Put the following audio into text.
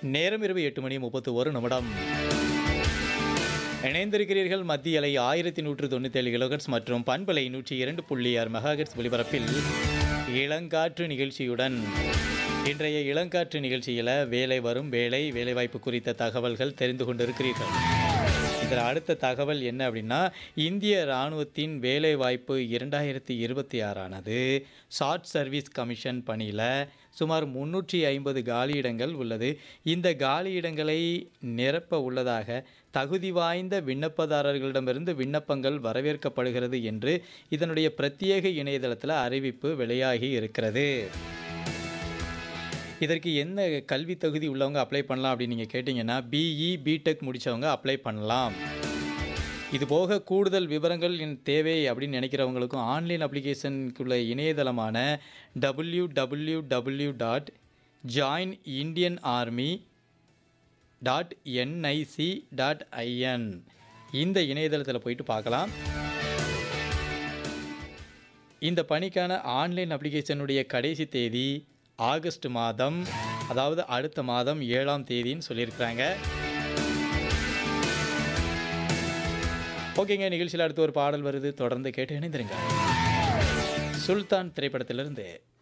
நேரம் இரவு எட்டு மணி முப்பத்து ஒரு நிமிடம் இணைந்திருக்கிறீர்கள் மத்திய அலை ஆயிரத்தி நூற்று தொண்ணூற்றி ஏழு கிலோகட்ஸ் மற்றும் பண்பலை நூற்றி இரண்டு புள்ளி ஆறு மெகாஹெட்ஸ் ஒலிபரப்பில் இளங்காற்று நிகழ்ச்சியுடன் இன்றைய இளங்காற்று நிகழ்ச்சியில் வேலை வரும் வேலை வேலைவாய்ப்பு குறித்த தகவல்கள் தெரிந்து கொண்டிருக்கிறீர்கள் இதில் அடுத்த தகவல் என்ன அப்படின்னா இந்திய இராணுவத்தின் வேலைவாய்ப்பு இரண்டாயிரத்தி இருபத்தி ஆறானது ஷார்ட் சர்வீஸ் கமிஷன் பணியில் சுமார் முன்னூற்றி ஐம்பது காலியிடங்கள் உள்ளது இந்த காலியிடங்களை நிரப்ப உள்ளதாக தகுதி வாய்ந்த விண்ணப்பதாரர்களிடமிருந்து விண்ணப்பங்கள் வரவேற்கப்படுகிறது என்று இதனுடைய பிரத்யேக இணையதளத்தில் அறிவிப்பு வெளியாகி இருக்கிறது இதற்கு என்ன கல்வி தகுதி உள்ளவங்க அப்ளை பண்ணலாம் அப்படின்னு நீங்கள் கேட்டிங்கன்னா பிஇ பிடெக் முடித்தவங்க அப்ளை பண்ணலாம் இது போக கூடுதல் விவரங்கள் என் தேவை அப்படின்னு நினைக்கிறவங்களுக்கும் ஆன்லைன் அப்ளிகேஷனுக்குள்ள இணையதளமான W W W dot join Indian army dot NIC dot IN இந்த இணையதளத்தில் போயிட்டு பார்க்கலாம் இந்த பணிக்கான ஆன்லைன் அப்ளிகேஷனுடைய கடைசி தேதி ஆகஸ்ட் மாதம் அதாவது அடுத்த மாதம் ஏழாம் தேதின்னு சொல்லியிருக்கிறாங்க ஓகேங்க நிகழ்ச்சியில் அடுத்து ஒரு பாடல் வருது தொடர்ந்து கேட்டு இணைந்திருங்க சுல்தான் திரைப்படத்திலிருந்து